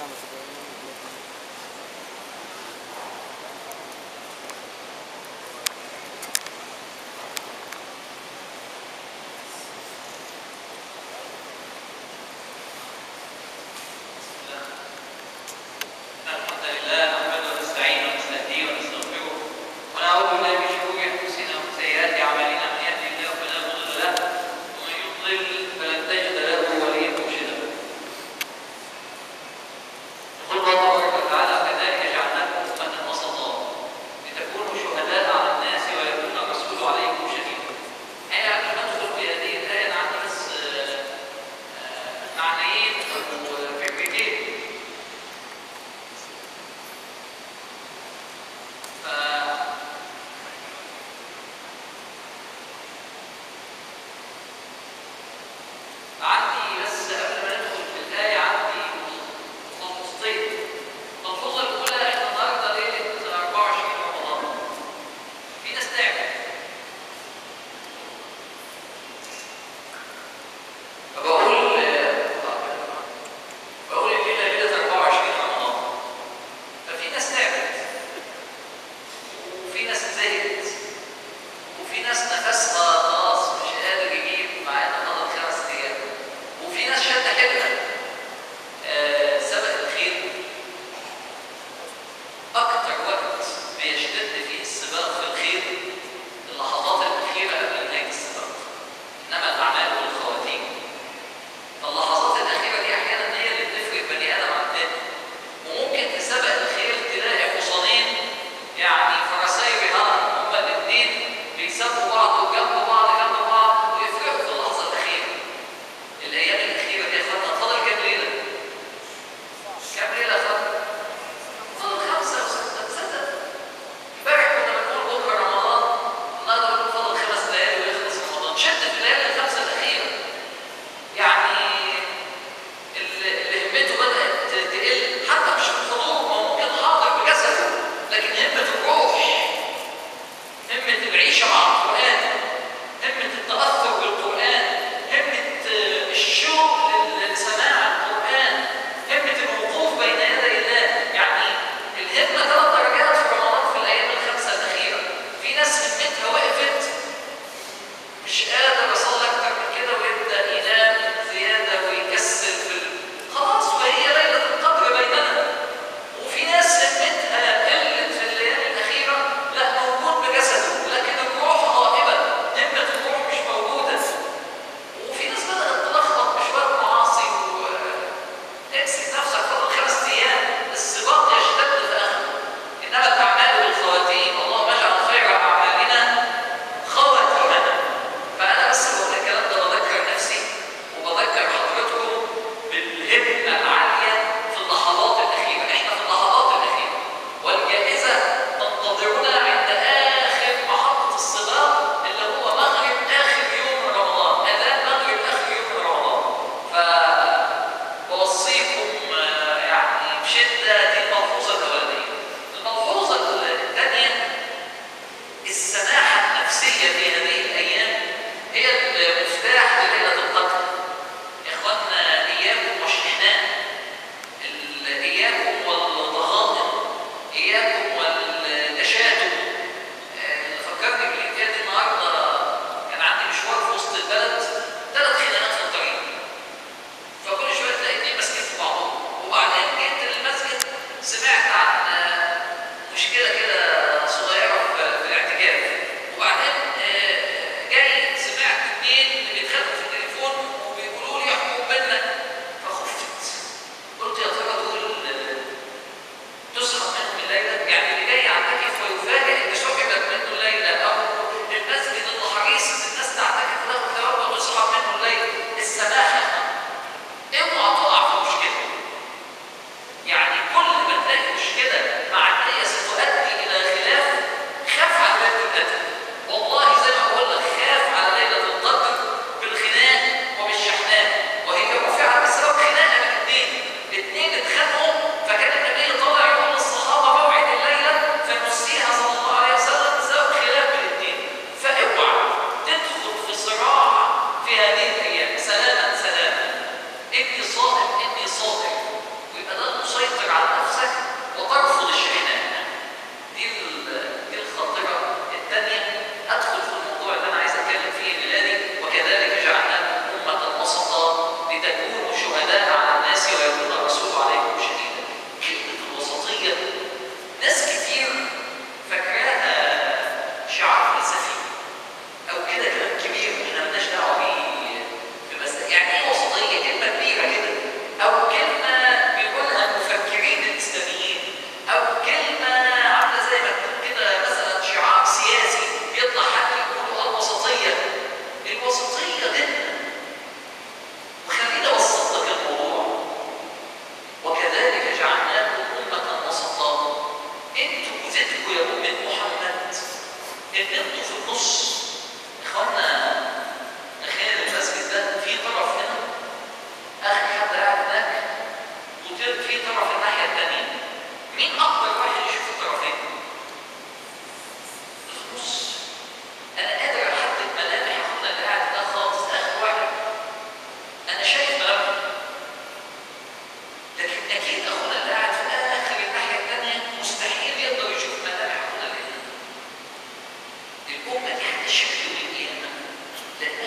الحمد لله نحمده ونستعينه ونستهديه ونستغفره ونعوذ بالله من شرور انفسنا ومن سيئات اعمالنا من يهده الله فلا مضل له ومن يضلل فلن تجد له وليا مرشدا يقول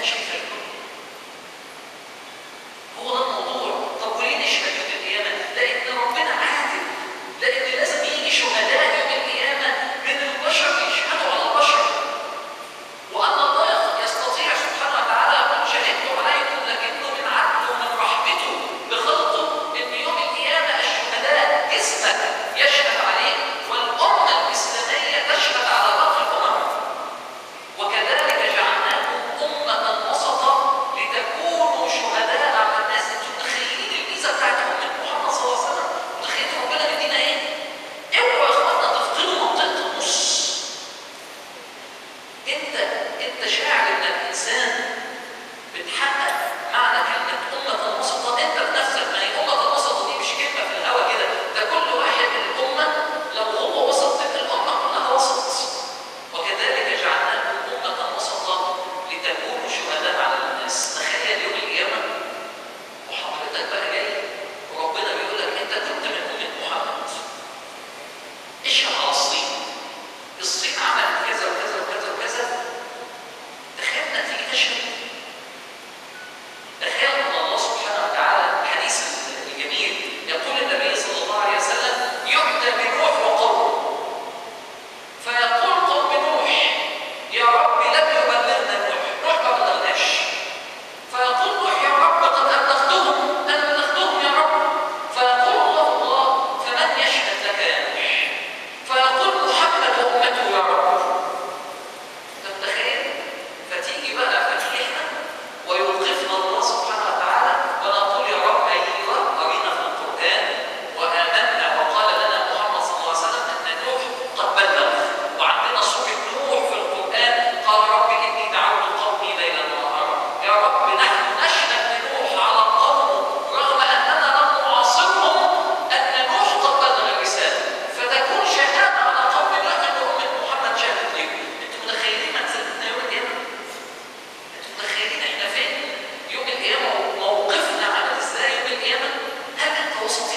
انها شايفه الكل هو ده الموضوع طب وليه نشهد يوم القيامه لان ربنا عادل لان لازم يجي شهداء يوم القيامه من البشر يشهدوا على البشر وان الله يستطيع سبحانه وتعالى ان شهدت عليكم لكنه من عدله ومن رحمته بخلقه ان يوم القيامه الشهداء اسمك يشهد عليك والامه الاسلاميه تشهد على باقي الامم وكذلك جعلناكم أمة وسطا لتكونوا شهداء على الناس انتوا متخيلين الميزة بتاعت أمة محمد صلى الله عليه وسلم متخيلين ربنا مدينا إيه؟ اوعوا يا إخوانا تفقدوا منطقة النص أنت أنت شاعر إن الإنسان بتحقق معنى كلمة أمة وسطا أنت بنفسك ما هي أمة وسطا دي مش كلمة في الهوا كده ده كل واحد من الأمة لو هو وسط تبقى الأمة كلها وسط وكذلك جعلناكم أمة وسطا لتكونوا شهداء على الناس تخيل يوم القيامة وحضرتك بقى جاي وربنا بيقول لك أنت كنت من أمة محمد اشهد على الصين الصين عملت كذا وكذا وكذا وكذا تخيل انك تيجي تشهد تخيل ان الله سبحانه وتعالى الحديث الجميل يقول النبي صلى الله عليه وسلم يؤتى بنوح وقومه فيقول قوم نوح يا رب لم يبلغنا نوح نوح ما بلغناش فيقول نوح يا رب قد أبلغتهم أنا بلغتهم يا رب فيقول الله الله فمن يشهد لك يا نوح فيقول محمد وأمته يا رب أنت متخيل فتيجي بقى فتيجي احنا ويوقفنا الله سبحانه وتعالى ونقول يا رب أيوه قرينا في القرآن وآمنا وقال لنا محمد صلى الله عليه وسلم أن نوح قد بلغ وعندنا سورة نوح في القرآن قال رب إني دعوت قومي ليلا ونهارا يا رب نحن نشهد بنوح على القوم رغم أننا لم نعاصرهم أن نوح قد بلغ الرسالة فتكون شهادة على قوم نوح أن أمة محمد شهدت لهم أنتم متخيلين منزلتنا يوم القيامة؟ أنتم متخيلين إحنا فين؟ يوم القيامة وموقفنا عامل إزاي يوم القيامة؟ هل أنت وسطي؟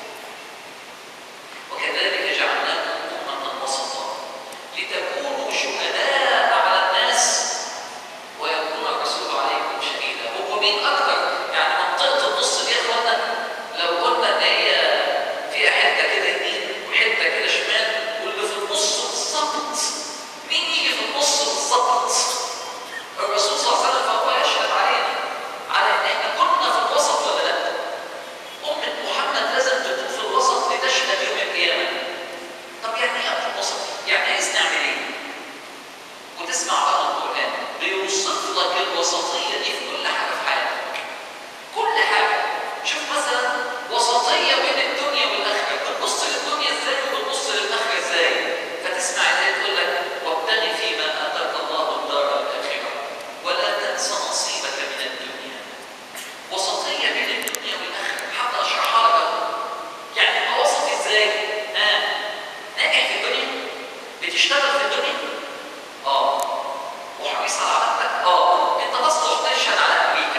وكذلك جعلناكم أمة وسطا لتكونوا شهداء على الناس ويكون الرسول عليكم شهيدا هو مين أكتر؟ يعني منطقة النص دي يا إخوانا لو قلنا إن هي فيها حتة كده يمين وحتة كده شمال واللي في النص بالظبط مين يجي في النص بالظبط؟ الرسول صلى الله عليه وسلم فهو يشهد علينا على إن إحنا كنا في الوسط ولا لأ؟ أمة محمد لازم تكون في الوسط لتشهد يوم القيامة. طب يعني إيه أمة الوسط؟ يعني عايز نعمل إيه؟ وتسمع بقى القرآن بيوصف لك الوسطية دي في كل حاجة في حياتك. كل حاجة. شوف مثلا وسطية بين الدنيا والآخرة، بتبص للدنيا إزاي وبتبص للآخرة إزاي؟ فتسمع الآية تقول لك وابتغ فيما آتاك الله الدار الآخرة ولا تنس نصيبك من الدنيا. وسطية بين الدنيا والآخرة حتى أشرحها لك أهو. يعني أبقى وسط إزاي؟ ها؟ ناجح في الدنيا؟ بتشتغل في الدنيا؟ آه. وحريص على عملك؟ آه. أنت تصلح تشهد على أمريكا.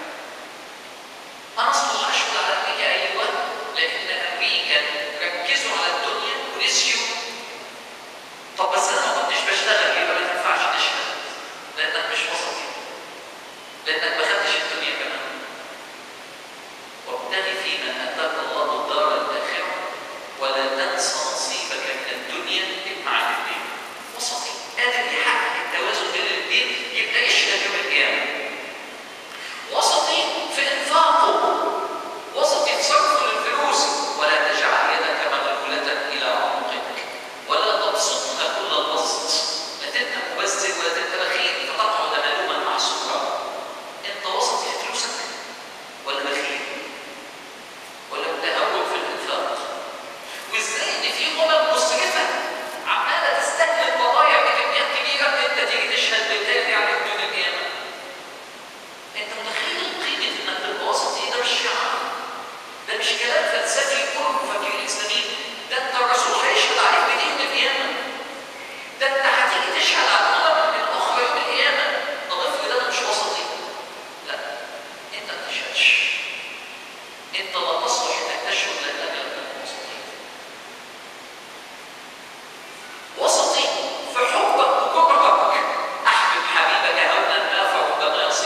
أنا أصلح أشهد على أمريكا أيوه لأن أمريكا ركزوا على الدنيا ونسيوا طب بس أنا ما كنتش بشتغل يبقى ما تنفعش تشهد لأنك مش وسطي لأنك ما خدتش الدنيا كمان وابتغ فيما اتاك الله الدار الاخره ولا تنس نصيبك من الدنيا اجمع الاثنين وسطي قادر يحقق التوازن بين الاثنين يبقى يشهد يوم القيامه وسطي في انفاقه وسطي في صرفه للفلوس ولا تجعل يدك مغلوله الى عنقك ولا تبسطها كل البسط لا تبقى مبذر ولا تبقى بخيل فتقعد ملوما محسورا انت وسطي في فلوسك ولا بخيل ولا متهور في الانفاق وازاي ان في امم مسرفه عماله تستهلك بضايع بكميات كبيره انت تيجي تشهد بالتالي على يوم القيامه انت متخيل قيمه انك تبقى وسطي ده مش شعار ده مش كلام فلسفي كل المفكرين الاسلاميين ده انت الرسول هيشهد عليك بدين يوم القيامه ده انت هتيجي تشهد على الامم الاخرى يوم القيامه طب افرض انا مش وسطي لا انت ما تشهدش انت لا تصلح انك تشهد لانك لم تكن وسطي وسطي في حبك وكرهك احبب حبيبك هونا ما فربما يصل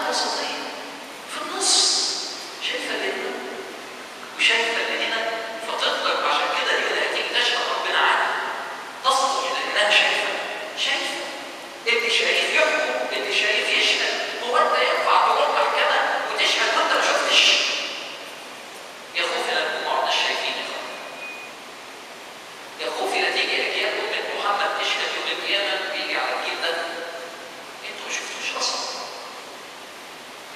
مسألة وسطية في النص شايفة اللي هنا وشايفة اللي هنا فتقدر عشان كده هي اللي هتيجي تشهد ربنا عنها تصدق لأنها شايفة شايفة اللي شايف يحكم اللي شايف يشهد هو أنت ينفع تروح محكمة وتشهد وأنت ما شفتش يا خوفي لا نكون ما عدناش شايفين يا خوفي يا خوفي لا تيجي أجيال أمة محمد تشهد يوم القيامة بيجي على الجيل ده انتوا ما شفتوش اصلا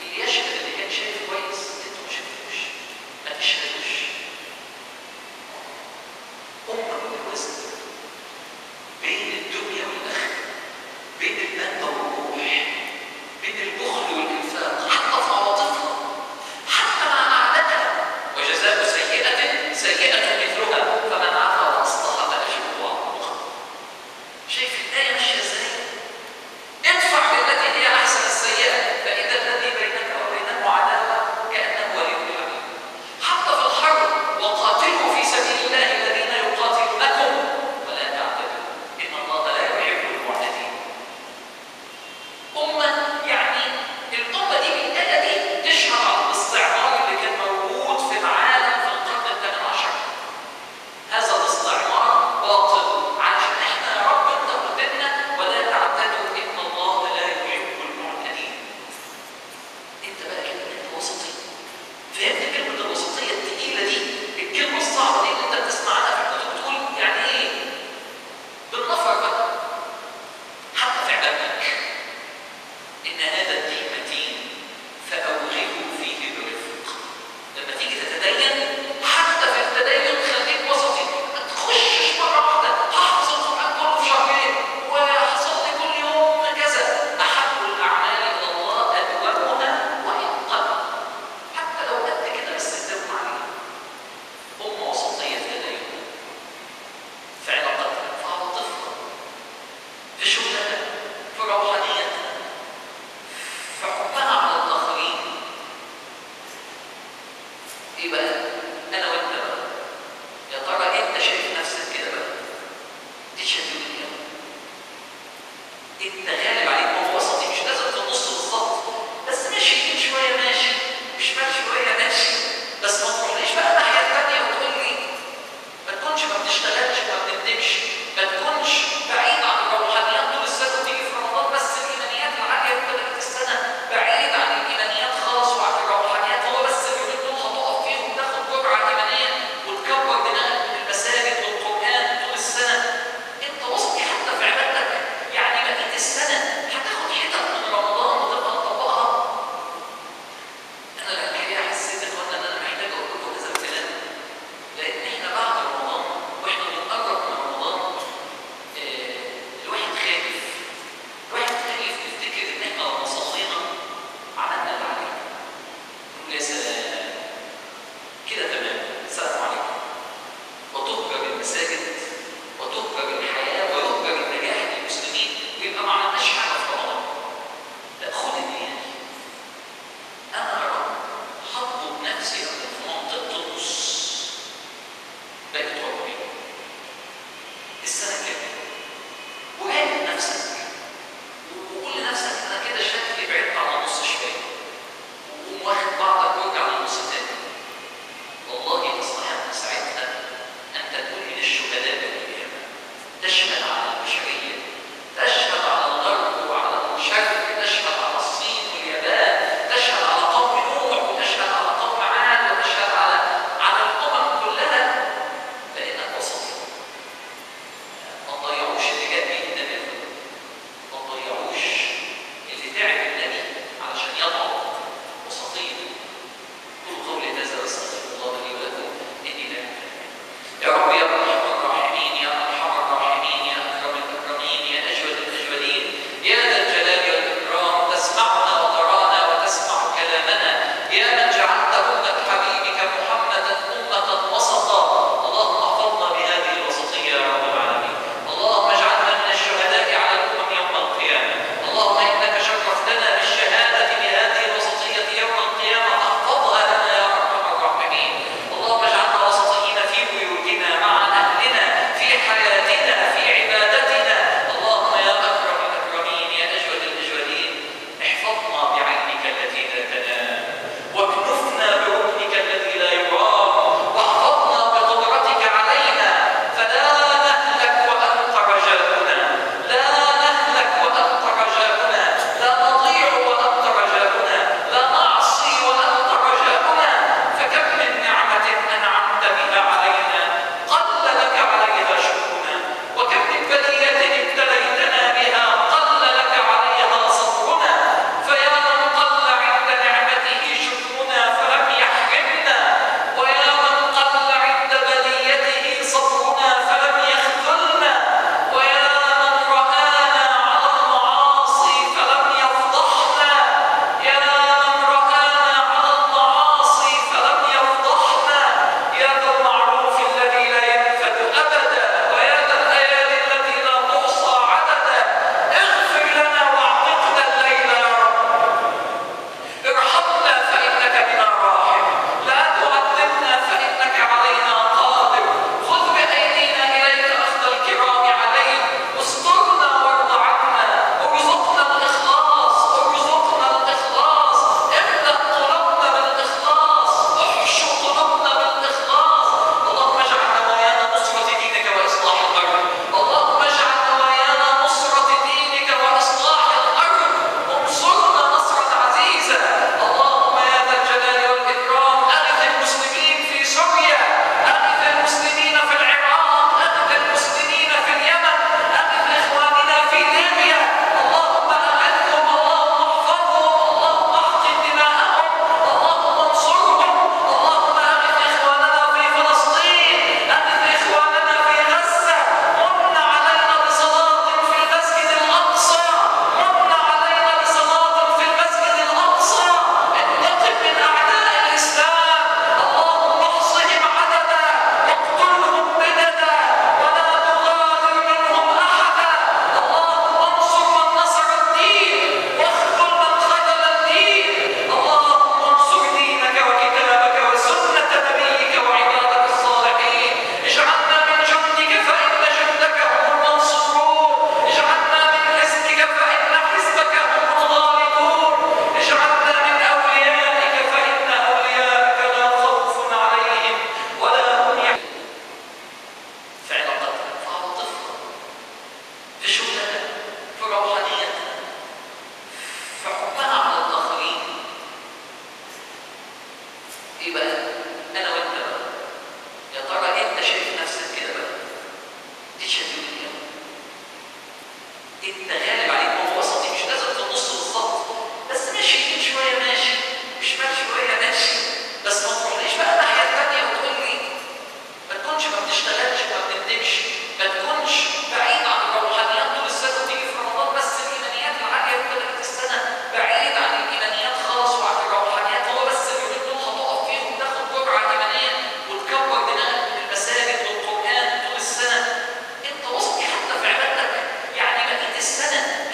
شويه ماشي وشمال شويه ماشي بس ما تروحليش بقى الناحيه الثانيه وتقول لي ما تكونش ما بتشتغلش وما بتندمش ما تكونش بعيد عن الروحانيات طول السنه وتيجي في رمضان بس الايمانيات العاليه وبدات السنه بعيد عن الايمانيات خالص وعن الروحانيات هو بس اليومين دول هتقف فيهم وتاخد جرعه ايمانيه وتكبر دماغك من المساجد والقران طول السنه انت وسطي حتى في عبادتك يعني بقيت السنه